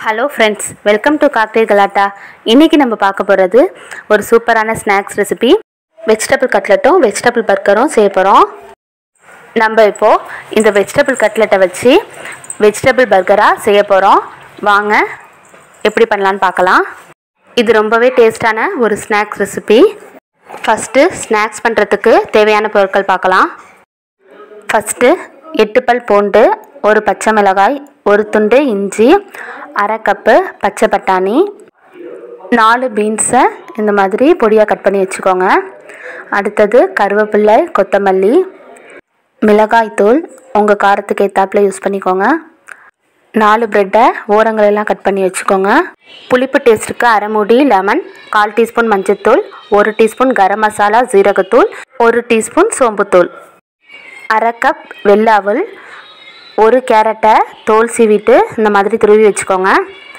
hello friends welcome to cocktail கலாட்டா இன்றைக்கி நம்ம பார்க்க போகிறது ஒரு சூப்பரான ஸ்நாக்ஸ் ரெசிபி வெஜிடபிள் கட்லெட்டும் வெஜிடபிள் பர்கரும் செய்ய போகிறோம் நம்ம இப்போது இந்த வெஜிடபிள் கட்லெட்டை வச்சு வெஜிடபிள் பர்கராக செய்ய போகிறோம் வாங்க எப்படி பண்ணலான்னு பார்க்கலாம் இது ரொம்பவே டேஸ்டான ஒரு ஸ்நாக்ஸ் ரெசிபி ஃபஸ்ட்டு ஸ்நாக்ஸ் பண்ணுறதுக்கு தேவையான பொருட்கள் பார்க்கலாம் ஃபஸ்ட்டு எட்டு பல் பூண்டு ஒரு பச்சை மிளகாய் ஒரு துண்டு இஞ்சி அரை கப்பு பச்சை பட்டாணி நாலு பீன்ஸை இந்த மாதிரி பொடியாக கட் பண்ணி வச்சுக்கோங்க அடுத்தது கருவேப்பிலை கொத்தமல்லி மிளகாய்த்தூள் உங்கள் காரத்துக்கு ஏற்றாப்புல யூஸ் பண்ணிக்கோங்க நாலு ப்ரெட்டை ஓரங்களெல்லாம் கட் பண்ணி வச்சுக்கோங்க புளிப்பு டேஸ்ட்டுக்கு அரை மூடி லெமன் கால் டீஸ்பூன் மஞ்சள்தூள் ஒரு டீஸ்பூன் கரம் மசாலா ஜீரகத்தூள் ஒரு டீஸ்பூன் சோம்புத்தூள் அரை கப் வெள்ளை அவல் ஒரு கேரட்டை தோல் சீவிட்டு இந்த மாதிரி துருவி வச்சுக்கோங்க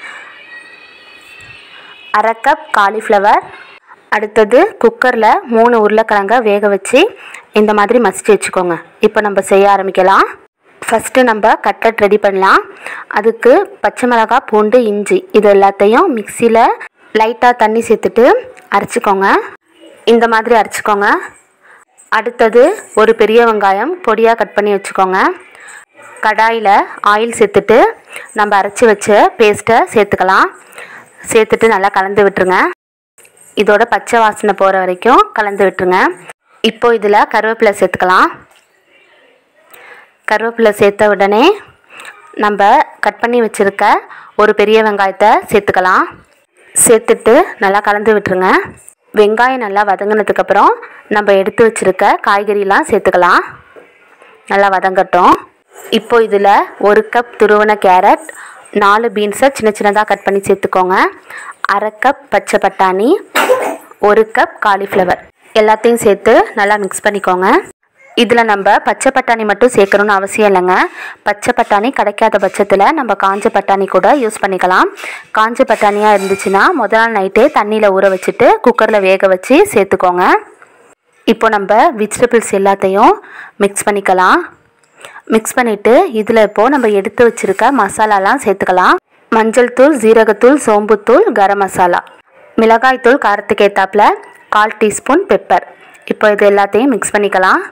அரை கப் காலிஃப்ளவர் அடுத்தது குக்கரில் மூணு உருளைக்கிழங்க வேக வச்சு இந்த மாதிரி மசிச்சு வச்சுக்கோங்க இப்போ நம்ம செய்ய ஆரம்பிக்கலாம் ஃபஸ்ட்டு நம்ம கட்லட் ரெடி பண்ணலாம் அதுக்கு பச்சை மிளகாய் பூண்டு இஞ்சி இது எல்லாத்தையும் மிக்சியில் லைட்டாக தண்ணி சேர்த்துட்டு அரைச்சிக்கோங்க இந்த மாதிரி அரைச்சிக்கோங்க அடுத்தது ஒரு பெரிய வெங்காயம் பொடியாக கட் பண்ணி வச்சுக்கோங்க கடாயில் ஆயில் சேர்த்துட்டு நம்ம அரைச்சி வச்ச பேஸ்ட்டை சேர்த்துக்கலாம் சேர்த்துட்டு நல்லா கலந்து விட்டுருங்க இதோட பச்சை வாசனை போகிற வரைக்கும் கலந்து விட்டுருங்க இப்போ இதில் கருவேப்பிலை சேர்த்துக்கலாம் கருவேப்பிலை சேர்த்த உடனே நம்ம கட் பண்ணி வச்சுருக்க ஒரு பெரிய வெங்காயத்தை சேர்த்துக்கலாம் சேர்த்துட்டு நல்லா கலந்து விட்டுருங்க வெங்காயம் நல்லா வதங்கினதுக்கப்புறம் நம்ம எடுத்து வச்சுருக்க காய்கறிலாம் சேர்த்துக்கலாம் நல்லா வதங்கட்டும் இப்போ இதில் ஒரு கப் துருவன கேரட் நாலு பீன்ஸை சின்ன சின்னதாக கட் பண்ணி சேர்த்துக்கோங்க அரை கப் பச்சை பட்டாணி ஒரு கப் காலிஃப்ளவர் எல்லாத்தையும் சேர்த்து நல்லா மிக்ஸ் பண்ணிக்கோங்க இதில் நம்ம பச்சை பட்டாணி மட்டும் சேர்க்கணும்னு அவசியம் இல்லைங்க பச்சை பட்டாணி கிடைக்காத பட்சத்தில் நம்ம காஞ்ச பட்டாணி கூட யூஸ் பண்ணிக்கலாம் காஞ்ச பட்டாணியாக இருந்துச்சுன்னா முதல் நாள் நைட்டே தண்ணியில் ஊற வச்சுட்டு குக்கரில் வேக வச்சு சேர்த்துக்கோங்க இப்போ நம்ம வெஜிடபிள்ஸ் எல்லாத்தையும் மிக்ஸ் பண்ணிக்கலாம் மிக்ஸ் பண்ணிவிட்டு இதில் இப்போது நம்ம எடுத்து வச்சுருக்க மசாலாலாம் சேர்த்துக்கலாம் மஞ்சள் தூள் ஜீரகத்தூள் சோம்புத்தூள் கரம் மசாலா மிளகாய்த்தூள் காரத்துக்கு ஏற்றாப்புல கால் டீஸ்பூன் பெப்பர் இப்போ இது எல்லாத்தையும் மிக்ஸ் பண்ணிக்கலாம்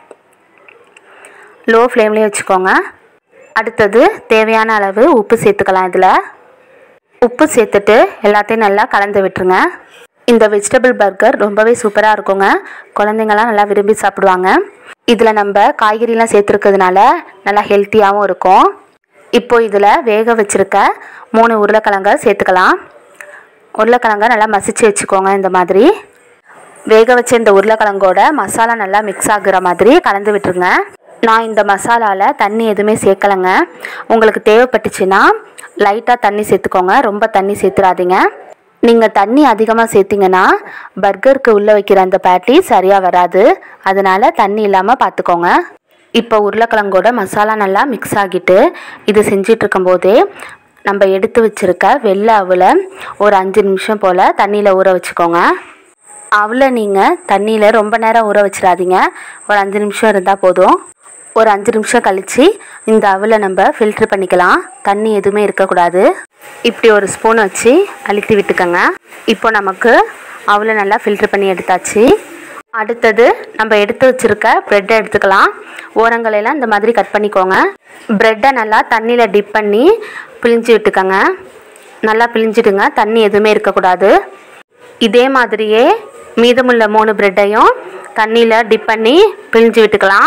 லோ ஃப்ளேம்லேயே வச்சுக்கோங்க அடுத்தது தேவையான அளவு உப்பு சேர்த்துக்கலாம் இதில் உப்பு சேர்த்துட்டு எல்லாத்தையும் நல்லா கலந்து விட்டுருங்க இந்த வெஜிடபிள் பர்கர் ரொம்பவே சூப்பராக இருக்குங்க குழந்தைங்கள்லாம் நல்லா விரும்பி சாப்பிடுவாங்க இதில் நம்ம காய்கறிலாம் சேர்த்துருக்கிறதுனால நல்லா ஹெல்த்தியாகவும் இருக்கும் இப்போ இதில் வேக வச்சுருக்க மூணு உருளைக்கிழங்க சேர்த்துக்கலாம் உருளைக்கிழங்க நல்லா மசிச்சு வச்சுக்கோங்க இந்த மாதிரி வேக வச்ச இந்த உருளைக்கிழங்கோட மசாலா நல்லா மிக்ஸ் ஆகுற மாதிரி கலந்து விட்டுருங்க நான் இந்த மசாலாவில் தண்ணி எதுவுமே சேர்க்கலைங்க உங்களுக்கு தேவைப்பட்டுச்சுன்னா லைட்டாக தண்ணி சேர்த்துக்கோங்க ரொம்ப தண்ணி சேர்த்துறாதீங்க நீங்கள் தண்ணி அதிகமாக சேர்த்திங்கன்னா பர்கருக்கு உள்ளே வைக்கிற அந்த பேட்டி சரியாக வராது அதனால் தண்ணி இல்லாமல் பார்த்துக்கோங்க இப்போ உருளைக்கிழங்கோட மசாலா நல்லா மிக்ஸ் ஆகிட்டு இது செஞ்சிட்டு இருக்கும்போதே நம்ம எடுத்து வச்சுருக்க வெள்ளை அவலை ஒரு அஞ்சு நிமிஷம் போல் தண்ணியில் ஊற வச்சுக்கோங்க அவளை நீங்கள் தண்ணியில் ரொம்ப நேரம் ஊற வச்சிடாதீங்க ஒரு அஞ்சு நிமிஷம் இருந்தால் போதும் ஒரு அஞ்சு நிமிஷம் கழித்து இந்த அவலை நம்ம ஃபில்ட்ரு பண்ணிக்கலாம் தண்ணி எதுவுமே இருக்கக்கூடாது இப்படி ஒரு ஸ்பூன் வச்சு அழுத்தி விட்டுக்கோங்க இப்போ நமக்கு அவலை நல்லா ஃபில்ட்ரு பண்ணி எடுத்தாச்சு அடுத்தது நம்ம எடுத்து வச்சுருக்க ப்ரெட்டை எடுத்துக்கலாம் ஓரங்களெல்லாம் இந்த மாதிரி கட் பண்ணிக்கோங்க ப்ரெட்டை நல்லா தண்ணியில் டிப் பண்ணி பிழிஞ்சு விட்டுக்கோங்க நல்லா பிழிஞ்சிடுங்க தண்ணி எதுவுமே இருக்கக்கூடாது இதே மாதிரியே மீதமுள்ள மூணு ப்ரெட்டையும் தண்ணியில் டிப் பண்ணி பிழிஞ்சு விட்டுக்கலாம்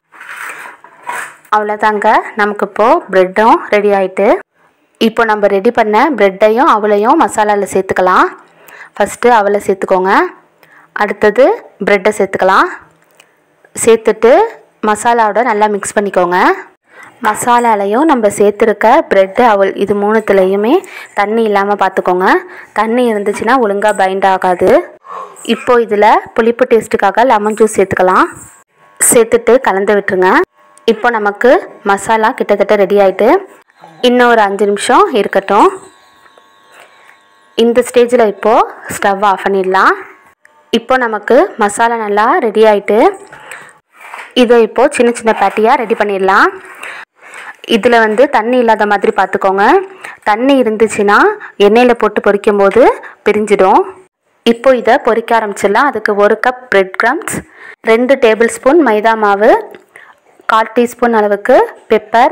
அவ்வளோதாங்க நமக்கு இப்போது ப்ரெட்டும் ரெடி ஆகிட்டு இப்போ நம்ம ரெடி பண்ண ப்ரெட்டையும் அவளையும் மசாலாவில் சேர்த்துக்கலாம் ஃபஸ்ட்டு அவலை சேர்த்துக்கோங்க அடுத்தது ப்ரெட்டை சேர்த்துக்கலாம் சேர்த்துட்டு மசாலாவோட நல்லா மிக்ஸ் பண்ணிக்கோங்க மசாலாலையும் நம்ம சேர்த்துருக்க ப்ரெட்டு அவல் இது மூணுத்துலேயுமே தண்ணி இல்லாமல் பார்த்துக்கோங்க தண்ணி இருந்துச்சுன்னா ஒழுங்காக பைண்ட் ஆகாது இப்போ இதில் புளிப்பு டேஸ்ட்டுக்காக லெமன் ஜூஸ் சேர்த்துக்கலாம் சேர்த்துட்டு கலந்து விட்டுருங்க இப்போ நமக்கு மசாலா கிட்டத்தட்ட ரெடி ஆகிட்டு இன்னும் ஒரு அஞ்சு நிமிஷம் இருக்கட்டும் இந்த ஸ்டேஜில் இப்போது ஸ்டவ் ஆஃப் பண்ணிடலாம் இப்போ நமக்கு மசாலா நல்லா ரெடி ஆகிட்டு இதை இப்போது சின்ன சின்ன பேட்டியாக ரெடி பண்ணிடலாம் இதில் வந்து தண்ணி இல்லாத மாதிரி பார்த்துக்கோங்க தண்ணி இருந்துச்சுன்னா எண்ணெயில் போட்டு பொரிக்கும் போது பிரிஞ்சிடும் இப்போ இதை பொரிக்க ஆரம்பிச்சிடலாம் அதுக்கு ஒரு கப் பிரெட் க்ரம்ஸ் ரெண்டு டேபிள் ஸ்பூன் மைதா மாவு கால் டீஸ்பூன் அளவுக்கு பெப்பர்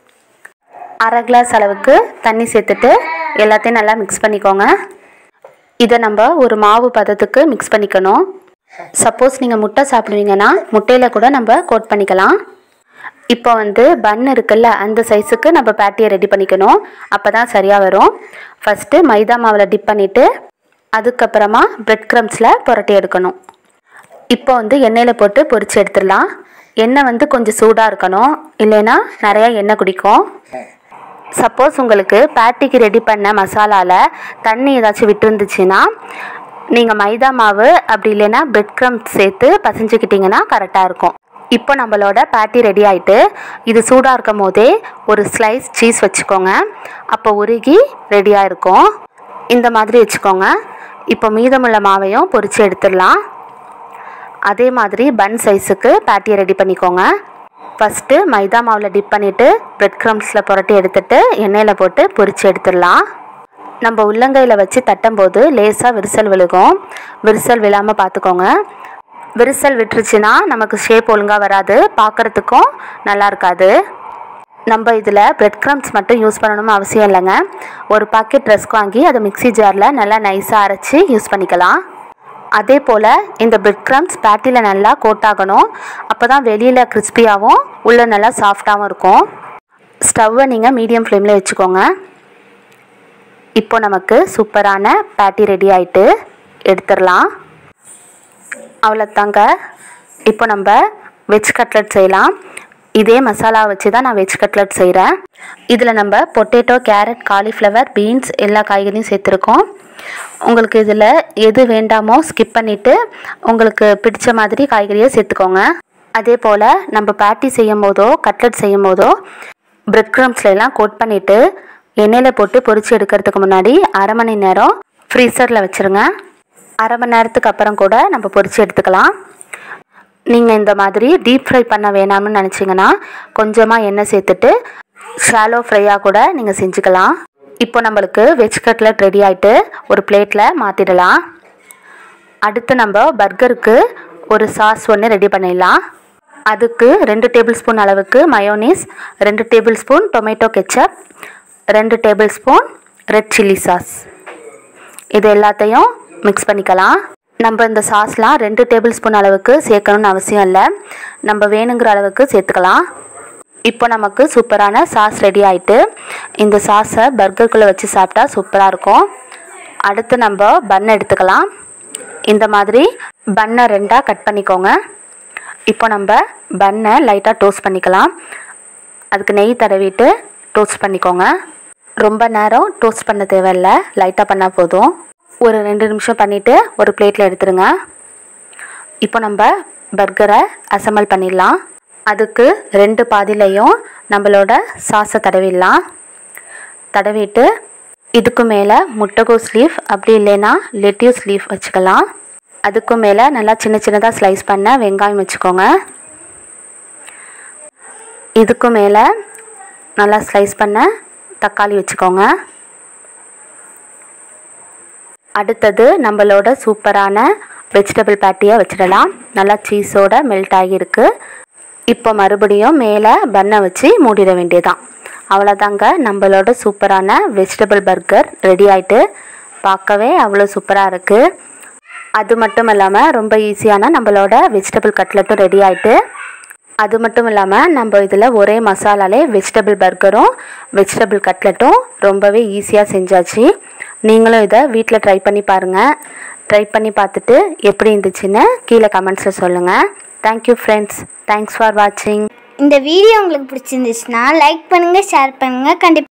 அரை கிளாஸ் அளவுக்கு தண்ணி சேர்த்துட்டு எல்லாத்தையும் நல்லா மிக்ஸ் பண்ணிக்கோங்க இதை நம்ம ஒரு மாவு பதத்துக்கு மிக்ஸ் பண்ணிக்கணும் சப்போஸ் நீங்கள் முட்டை சாப்பிடுவீங்கன்னா முட்டையில் கூட நம்ம கோட் பண்ணிக்கலாம் இப்போ வந்து பன் இருக்குல்ல அந்த சைஸுக்கு நம்ம பேட்டியை ரெடி பண்ணிக்கணும் அப்போ தான் சரியாக வரும் ஃபஸ்ட்டு மைதா மாவில் டிப் பண்ணிவிட்டு அதுக்கப்புறமா பிரெட் க்ரம்ஸில் புரட்டி எடுக்கணும் இப்போ வந்து எண்ணெயில் போட்டு பொரிச்சு எடுத்துடலாம் எண்ணெய் வந்து கொஞ்சம் சூடாக இருக்கணும் இல்லைன்னா நிறையா எண்ணெய் குடிக்கும் சப்போஸ் உங்களுக்கு பேட்டிக்கு ரெடி பண்ண மசாலாவில் தண்ணி ஏதாச்சும் விட்டுருந்துச்சுன்னா நீங்கள் மைதா மாவு அப்படி இல்லைன்னா பிரெட் க்ரம்ஸ் சேர்த்து பசைஞ்சுக்கிட்டிங்கன்னா கரெக்டாக இருக்கும் இப்போ நம்மளோட பேட்டி ரெடி ஆயிட்டு இது சூடாக இருக்கும் போதே ஒரு ஸ்லைஸ் சீஸ் வச்சுக்கோங்க அப்போ உருகி ரெடியாக இருக்கும் இந்த மாதிரி வச்சுக்கோங்க இப்போ மீதமுள்ள மாவையும் பொரிச்சு எடுத்துடலாம் அதே மாதிரி பன் சைஸுக்கு பேட்டியை ரெடி பண்ணிக்கோங்க ஃபஸ்ட்டு மைதா மாவில் டிப் பண்ணிவிட்டு பிரெட் க்ரம்ஸில் புரட்டி எடுத்துட்டு எண்ணெயில் போட்டு பொரிச்சு எடுத்துடலாம் நம்ம உள்ளங்கையில் வச்சு தட்டும்போது லேசாக விரிசல் விழுகும் விரிசல் விழாமல் பார்த்துக்கோங்க விரிசல் விட்டுருச்சுன்னா நமக்கு ஷேப் ஒழுங்காக வராது பார்க்குறதுக்கும் நல்லா இருக்காது நம்ம இதில் பிரெட் க்ரம்ஸ் மட்டும் யூஸ் பண்ணணும்னு அவசியம் இல்லைங்க ஒரு பாக்கெட் ரஸ்க் வாங்கி அதை மிக்ஸி ஜாரில் நல்லா நைஸாக அரைச்சி யூஸ் பண்ணிக்கலாம் அதே போல் இந்த பிரெட் க்ரம்ஸ் பேட்டியில் நல்லா கோட் ஆகணும் அப்போ தான் வெளியில் கிறிஸ்பியாகவும் உள்ளே நல்லா சாஃப்டாகவும் இருக்கும் ஸ்டவ்வை நீங்கள் மீடியம் ஃப்ளேமில் வச்சுக்கோங்க இப்போ நமக்கு சூப்பரான பேட்டி ரெடி ஆயிட்டு எடுத்துடலாம் அவ்வளோதாங்க இப்போ நம்ம வெஜ் கட்லட் செய்யலாம் இதே மசாலா வச்சு தான் நான் வெஜ் கட்லட் செய்கிறேன் இதில் நம்ம பொட்டேட்டோ கேரட் காலிஃப்ளவர் பீன்ஸ் எல்லா காய்கறியும் சேர்த்துருக்கோம் உங்களுக்கு இதில் எது வேண்டாமோ ஸ்கிப் பண்ணிவிட்டு உங்களுக்கு பிடிச்ச மாதிரி காய்கறியை சேர்த்துக்கோங்க அதே போல் நம்ம பேட்டி செய்யும் போதோ கட்லட் செய்யும் போதோ பிரெட் க்ரம்ஸ்ல எல்லாம் கோட் பண்ணிவிட்டு எண்ணெயில் போட்டு பொரிச்சு எடுக்கிறதுக்கு முன்னாடி அரை மணி நேரம் ஃப்ரீசரில் வச்சுருங்க அரை மணி நேரத்துக்கு அப்புறம் கூட நம்ம பொரிச்சு எடுத்துக்கலாம் நீங்கள் இந்த மாதிரி டீப் ஃப்ரை பண்ண வேணாம்னு நினச்சிங்கன்னா கொஞ்சமாக எண்ணெய் சேர்த்துட்டு ஷாலோ ஃப்ரையாக கூட நீங்கள் செஞ்சுக்கலாம் இப்போ நம்மளுக்கு வெஜ் கட்லட் ரெடி ஆகிட்டு ஒரு பிளேட்டில் மாற்றிடலாம் அடுத்து நம்ம பர்கருக்கு ஒரு சாஸ் ஒன்று ரெடி பண்ணிடலாம் அதுக்கு ரெண்டு டேபிள் ஸ்பூன் அளவுக்கு மயோனீஸ் ரெண்டு டேபிள் ஸ்பூன் டொமேட்டோ கெச்சப் ரெண்டு table spoon red chilli sauce இது எல்லாத்தையும் மிக்ஸ் பண்ணிக்கலாம் நம்ம இந்த சாஸ்லாம் ரெண்டு டேபிள் ஸ்பூன் அளவுக்கு சேர்க்கணும்னு அவசியம் இல்லை நம்ம வேணுங்கிற அளவுக்கு சேர்த்துக்கலாம் இப்போ நமக்கு சூப்பரான சாஸ் ரெடி ஆயிட்டு இந்த சாஸை பர்கருக்குள்ளே வச்சு சாப்பிட்டா சூப்பராக இருக்கும் அடுத்து நம்ம பன் எடுத்துக்கலாம் இந்த மாதிரி பன்னை ரெண்டாக கட் பண்ணிக்கோங்க இப்போ நம்ம பன்னை லைட்டாக டோஸ்ட் பண்ணிக்கலாம் அதுக்கு நெய் தடவிட்டு டோஸ்ட் பண்ணிக்கோங்க ரொம்ப நேரம் டோஸ்ட் பண்ண தேவையில்ல லைட்டாக பண்ணால் போதும் ஒரு ரெண்டு நிமிஷம் பண்ணிவிட்டு ஒரு பிளேட்டில் எடுத்துருங்க இப்போ நம்ம பர்கரை அசம்பிள் பண்ணிடலாம் அதுக்கு ரெண்டு பாதிலையும் நம்மளோட சாஸை தடவிடலாம் தடவிட்டு இதுக்கு மேலே முட்டைகோஸ் லீஃப் அப்படி இல்லைன்னா லெட்யூஸ் லீஃப் வச்சுக்கலாம் அதுக்கு மேலே நல்லா சின்ன சின்னதாக ஸ்லைஸ் பண்ண வெங்காயம் வச்சுக்கோங்க இதுக்கு மேலே நல்லா ஸ்லைஸ் பண்ண தக்காளி வச்சுக்கோங்க அடுத்தது நம்மளோட சூப்பரான வெஜிடபிள் பேட்டியை வச்சிடலாம் நல்லா சீஸோட மெல்ட் ஆகியிருக்கு இப்போ மறுபடியும் மேலே பன்னை வச்சு மூடிட வேண்டியதான் அவ்வளோதாங்க நம்மளோட சூப்பரான வெஜிடபிள் பர்கர் ரெடி ஆயிட்டு பார்க்கவே அவ்வளோ சூப்பராக இருக்குது அது மட்டும் இல்லாமல் ரொம்ப ஈஸியான நம்மளோட வெஜிடபிள் கட்லட்டும் ரெடி ஆயிட்டு அது மட்டும் இல்லாமல் நம்ம இதில் ஒரே மசாலாலே வெஜிடபிள் பர்கரும் வெஜிடபிள் கட்லட்டும் ரொம்பவே ஈஸியாக செஞ்சாச்சு நீங்களும் இதை வீட்டில் ட்ரை பண்ணி பாருங்கள் ட்ரை பண்ணி பார்த்துட்டு எப்படி இருந்துச்சுன்னு கீழே கமெண்ட்ஸில் சொல்லுங்கள் தேங்க்யூ ஃப்ரெண்ட்ஸ் தேங்க்ஸ் ஃபார் வாட்சிங் இந்த வீடியோ உங்களுக்கு பிடிச்சிருந்துச்சுன்னா லைக் பண்ணுங்கள் ஷேர் பண்ணுங்கள் கண்டிப்பாக